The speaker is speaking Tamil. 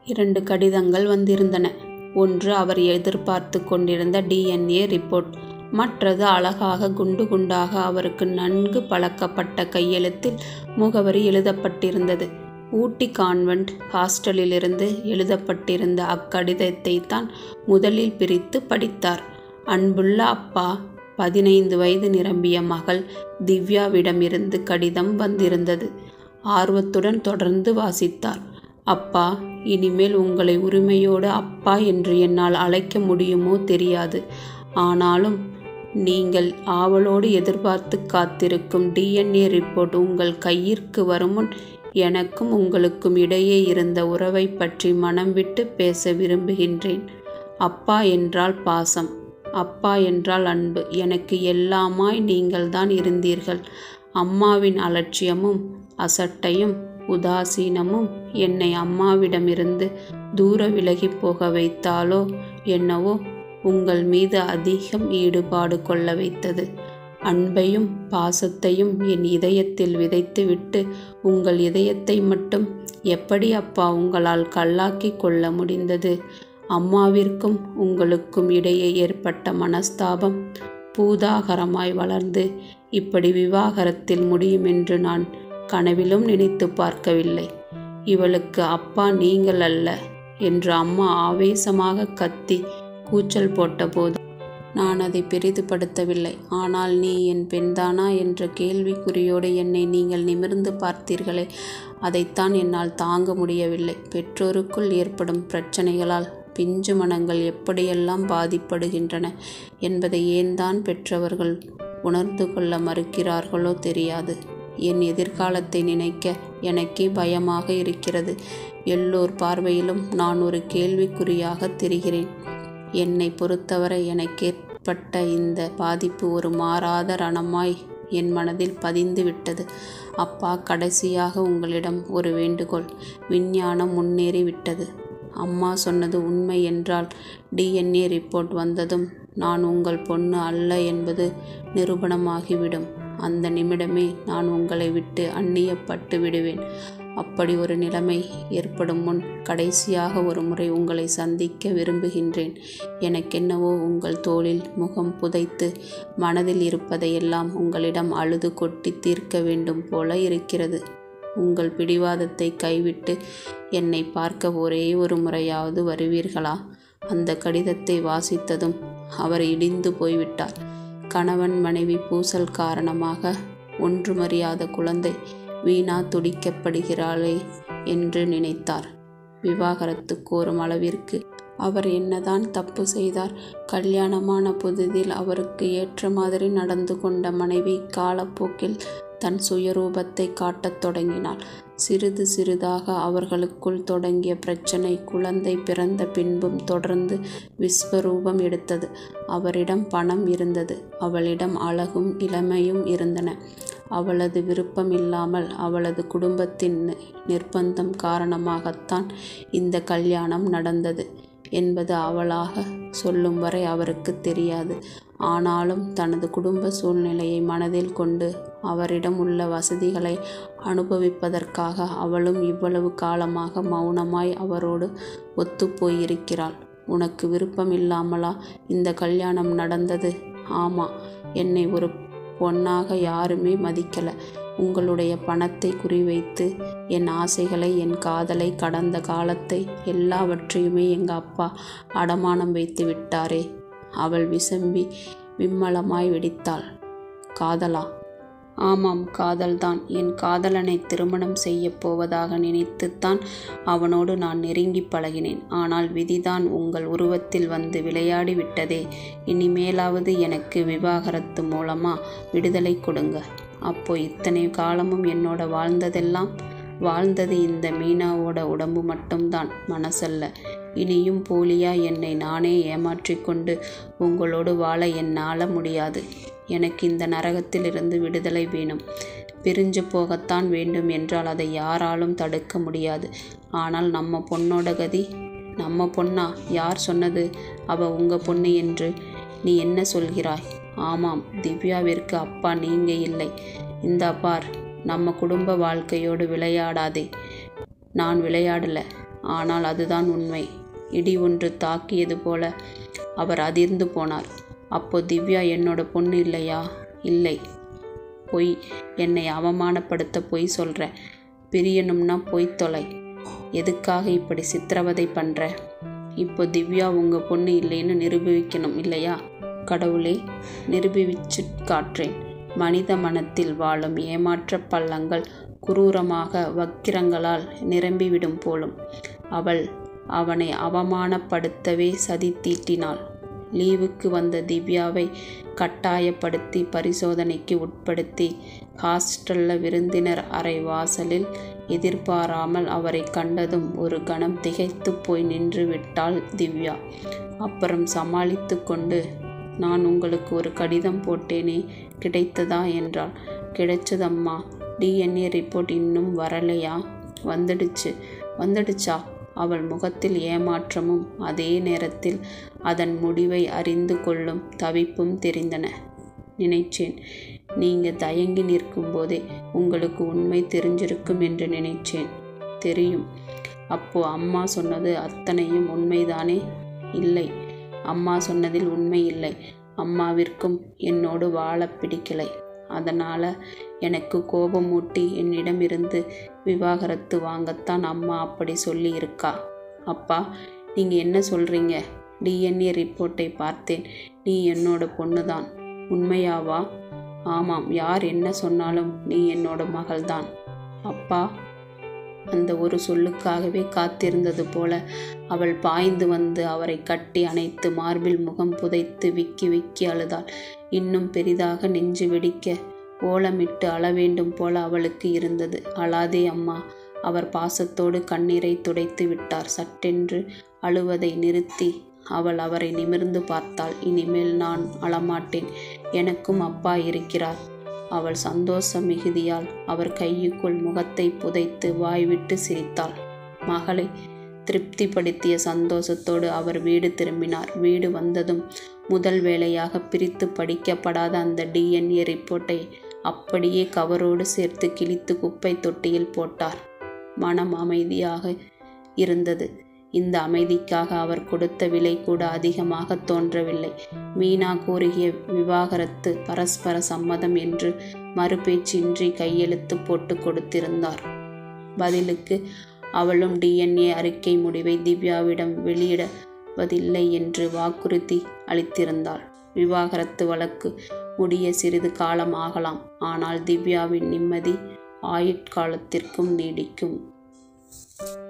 இரண்டு கடிதங்கள் வந்திருந்தன ஒன்று அவர் எதிர்பார்த்து கொண்டிருந்த டிஎன்ஏ ரிப்போர்ட் மற்றது அழகாக குண்டு குண்டாக அவருக்கு நன்கு பழக்கப்பட்ட கையெழுத்தில் முகவரி எழுதப்பட்டிருந்தது ஊட்டி கான்வென்ட் ஹாஸ்டலிலிருந்து எழுதப்பட்டிருந்த அக்கடிதத்தை தான் முதலில் பிரித்து படித்தார் அன்புள்ள அப்பா பதினைந்து வயது நிரம்பிய மகள் திவ்யாவிடமிருந்து கடிதம் வந்திருந்தது ஆர்வத்துடன் தொடர்ந்து வாசித்தார் அப்பா இனிமேல் உங்களை உரிமையோடு அப்பா என்று என்னால் அழைக்க முடியுமோ தெரியாது ஆனாலும் நீங்கள் ஆவலோடு எதிர்பார்த்து காத்திருக்கும் டிஎன்ஏ ரிப்போர்ட் உங்கள் கையிற்கு வருமுன் எனக்கும் உங்களுக்கும் இடையே இருந்த உறவை பற்றி மனம் விட்டு பேச விரும்புகின்றேன் அப்பா என்றால் பாசம் அப்பா என்றால் அன்பு எனக்கு எல்லாமாய் நீங்கள்தான் இருந்தீர்கள் அம்மாவின் அலட்சியமும் அசட்டையும் உதாசீனமும் என்னை அம்மாவிடமிருந்து தூர விலகி போக வைத்தாலோ என்னவோ உங்கள் மீது அதிகம் ஈடுபாடு கொள்ள வைத்தது அன்பையும் பாசத்தையும் என் இதயத்தில் விதைத்துவிட்டு உங்கள் இதயத்தை மட்டும் எப்படி அப்பா உங்களால் கல்லாக்கி கொள்ள முடிந்தது அம்மாவிற்கும் உங்களுக்கும் இடையே ஏற்பட்ட மனஸ்தாபம் பூதாகரமாய் வளர்ந்து இப்படி விவாகரத்தில் முடியுமென்று நான் கனவிலும் நினைத்து பார்க்கவில்லை இவளுக்கு அப்பா நீங்கள் அல்ல என்று அம்மா ஆவேசமாக கத்தி கூச்சல் போட்டபோது நான் அதை பெரிதுபடுத்தவில்லை ஆனால் நீ என் பெண்தானா என்ற கேள்விக்குறியோடு என்னை நீங்கள் நிமிர்ந்து பார்த்தீர்களே அதைத்தான் என்னால் தாங்க முடியவில்லை பெற்றோருக்குள் ஏற்படும் பிரச்சனைகளால் பிஞ்சு மனங்கள் எப்படியெல்லாம் பாதிப்படுகின்றன என்பதை ஏன்தான் பெற்றவர்கள் உணர்ந்து கொள்ள மறுக்கிறார்களோ தெரியாது என் எதிர்காலத்தை நினைக்க எனக்கே பயமாக இருக்கிறது எல்லோர் பார்வையிலும் நான் ஒரு கேள்விக்குறியாக தெரிகிறேன் என்னை பொறுத்தவரை எனக்கு ஏற்பட்ட இந்த பாதிப்பு ஒரு மாறாத ரணமாய் என் மனதில் பதிந்து விட்டது அப்பா கடைசியாக உங்களிடம் ஒரு வேண்டுகோள் விஞ்ஞானம் முன்னேறி விட்டது அம்மா சொன்னது உண்மை என்றால் டிஎன்ஏ ரிப்போர்ட் வந்ததும் நான் உங்கள் பொண்ணு அல்ல என்பது நிரூபணமாகிவிடும் அந்த நிமிடமே நான் உங்களை விட்டு அந்நியப்பட்டு விடுவேன் அப்படி ஒரு நிலைமை ஏற்படும் முன் கடைசியாக ஒரு முறை உங்களை சந்திக்க விரும்புகின்றேன் எனக்கென்னவோ உங்கள் தோளில் முகம் புதைத்து மனதில் இருப்பதையெல்லாம் உங்களிடம் அழுது கொட்டி தீர்க்க வேண்டும் போல இருக்கிறது உங்கள் பிடிவாதத்தை கைவிட்டு என்னை பார்க்க ஒரே ஒரு முறையாவது வருவீர்களா அந்த கடிதத்தை வாசித்ததும் அவர் இடிந்து போய்விட்டார் கணவன் மனைவி பூசல் காரணமாக ஒன்றுமறியாத குழந்தை வீணா துடிக்கப்படுகிறாளே என்று நினைத்தார் விவாகரத்து கோரும் அளவிற்கு அவர் என்னதான் தப்பு செய்தார் கல்யாணமான புதிதில் அவருக்கு ஏற்ற மாதிரி நடந்து கொண்ட மனைவி காலப்போக்கில் தன் சுயரூபத்தை காட்டத் தொடங்கினாள் சிறிது சிறிதாக அவர்களுக்குள் தொடங்கிய பிரச்சனை குழந்தை பிறந்த பின்பும் தொடர்ந்து விஸ்வரூபம் எடுத்தது அவரிடம் பணம் இருந்தது அவளிடம் அழகும் இளமையும் இருந்தன அவளது விருப்பம் இல்லாமல் அவளது குடும்பத்தின் நிர்பந்தம் காரணமாகத்தான் இந்த கல்யாணம் நடந்தது என்பது அவளாக சொல்லும் வரை அவருக்கு தெரியாது ஆனாலும் தனது குடும்ப சூழ்நிலையை மனதில் கொண்டு அவரிடம் உள்ள வசதிகளை அனுபவிப்பதற்காக அவளும் இவ்வளவு காலமாக மௌனமாய் அவரோடு ஒத்துப்போயிருக்கிறாள் உனக்கு விருப்பம் இல்லாமலா இந்த கல்யாணம் நடந்தது ஆமா என்னை ஒரு பொண்ணாக யாருமே மதிக்கல உங்களுடைய பணத்தை குறிவைத்து என் ஆசைகளை என் காதலை கடந்த காலத்தை எல்லாவற்றையுமே எங்கள் அப்பா அடமானம் வைத்து விட்டாரே அவள் விசம்பி விம்மலமாய் வெடித்தாள் காதலா ஆமாம் காதல்தான் என் காதலனை திருமணம் செய்யப் போவதாக நினைத்துத்தான் அவனோடு நான் நெருங்கி பழகினேன் ஆனால் விதிதான் உங்கள் உருவத்தில் வந்து விளையாடி விட்டதே இனிமேலாவது எனக்கு விவாகரத்து மூலமா விடுதலை கொடுங்க அப்போ இத்தனை காலமும் என்னோட வாழ்ந்ததெல்லாம் வாழ்ந்தது இந்த மீனாவோட உடம்பு மட்டும்தான் மனசல்ல இனியும் போலியா என்னை நானே ஏமாற்றிக்கொண்டு உங்களோடு வாழ என்னால் முடியாது எனக்கு இந்த நரகத்திலிருந்து விடுதலை வேணும் பிரிஞ்சு போகத்தான் வேண்டும் என்றால் அதை யாராலும் தடுக்க முடியாது ஆனால் நம்ம பொண்ணோட கதி நம்ம பொண்ணா யார் சொன்னது அவ உங்க பொண்ணு என்று நீ என்ன சொல்கிறாய் ஆமாம் திவ்யாவிற்கு அப்பா நீங்க இல்லை இந்த பார் நம்ம குடும்ப வாழ்க்கையோடு விளையாடாதே நான் விளையாடல ஆனால் அதுதான் உண்மை இடி ஒன்று தாக்கியது போல அவர் அதிர்ந்து போனார் அப்போ திவ்யா என்னோட பொண்ணு இல்லையா இல்லை பொய் என்னை அவமானப்படுத்த பொய் சொல்கிற பிரியணும்னா பொய் தொலை எதுக்காக இப்படி சித்திரவதை பண்ணுற இப்போ திவ்யா உங்கள் பொண்ணு இல்லைன்னு நிரூபிக்கணும் இல்லையா கடவுளே நிரூபிச்சு காற்றேன் மனித மனத்தில் வாழும் ஏமாற்ற பள்ளங்கள் குரூரமாக வக்கிரங்களால் நிரம்பிவிடும் போலும் அவள் அவனை அவமானப்படுத்தவே சதி தீட்டினாள் லீவுக்கு வந்த திவ்யாவை கட்டாயப்படுத்தி பரிசோதனைக்கு உட்படுத்தி ஹாஸ்டல்ல விருந்தினர் அறை வாசலில் எதிர்பாராமல் அவரை கண்டதும் ஒரு கணம் திகைத்து போய் நின்று விட்டாள் திவ்யா அப்புறம் சமாளித்து கொண்டு நான் உங்களுக்கு ஒரு கடிதம் போட்டேனே கிடைத்ததா என்றாள் கிடைச்சதம்மா டிஎன்ஏ ரிப்போர்ட் இன்னும் வரலையா வந்துடுச்சு வந்துடுச்சா அவள் முகத்தில் ஏமாற்றமும் அதே நேரத்தில் அதன் முடிவை அறிந்து கொள்ளும் தவிப்பும் தெரிந்தன நினைச்சேன் நீங்க தயங்கி நிற்கும்போதே உங்களுக்கு உண்மை தெரிஞ்சிருக்கும் என்று நினைச்சேன் தெரியும் அப்போ அம்மா சொன்னது அத்தனையும் உண்மைதானே இல்லை அம்மா சொன்னதில் உண்மை இல்லை அம்மாவிற்கும் என்னோடு வாழ பிடிக்கலை அதனால் எனக்கு கோபமூட்டி என்னிடமிருந்து விவாகரத்து வாங்கத்தான் அம்மா அப்படி சொல்லி இருக்கா அப்பா நீங்கள் என்ன சொல்கிறீங்க டிஎன்ஏ ரிப்போர்ட்டை பார்த்தேன் நீ என்னோட பொண்ணு தான் உண்மையாவா ஆமாம் யார் என்ன சொன்னாலும் நீ என்னோட மகள்தான் அப்பா அந்த ஒரு சொல்லுக்காகவே காத்திருந்தது போல அவள் பாய்ந்து வந்து அவரை கட்டி அணைத்து மார்பில் முகம் புதைத்து விக்கி விக்கி அழுதாள் இன்னும் பெரிதாக நெஞ்சு வெடிக்க ஓலமிட்டு அழ வேண்டும் போல அவளுக்கு இருந்தது அழாதே அம்மா அவர் பாசத்தோடு கண்ணீரை துடைத்து விட்டார் சட்டென்று அழுவதை நிறுத்தி அவள் அவரை நிமிர்ந்து பார்த்தாள் இனிமேல் நான் அழமாட்டேன் எனக்கும் அப்பா இருக்கிறார் அவள் சந்தோஷ மிகுதியால் அவர் கையுக்குள் முகத்தை புதைத்து வாய்விட்டு சிரித்தாள் மகளை திருப்திப்படுத்திய சந்தோஷத்தோடு அவர் வீடு திரும்பினார் வீடு வந்ததும் முதல் வேளையாக பிரித்து படிக்கப்படாத அந்த டிஎன்ஏ ரிப்போர்ட்டை அப்படியே கவரோடு சேர்த்து கிழித்து குப்பை தொட்டியில் போட்டார் மனம் அமைதியாக இருந்தது இந்த அமைதிக்காக அவர் கொடுத்த விலை கூட அதிகமாக தோன்றவில்லை மீனா கூறிய விவாகரத்து பரஸ்பர சம்மதம் என்று மறுபேச்சின்றி கையெழுத்து போட்டு கொடுத்திருந்தார் பதிலுக்கு அவளும் டிஎன்ஏ அறிக்கை முடிவை திவ்யாவிடம் வெளியிடுவதில்லை என்று வாக்குறுதி அளித்திருந்தாள் விவாகரத்து வழக்கு முடிய சிறிது காலம் ஆகலாம் ஆனால் திவ்யாவின் நிம்மதி ஆயுட்காலத்திற்கும் நீடிக்கும்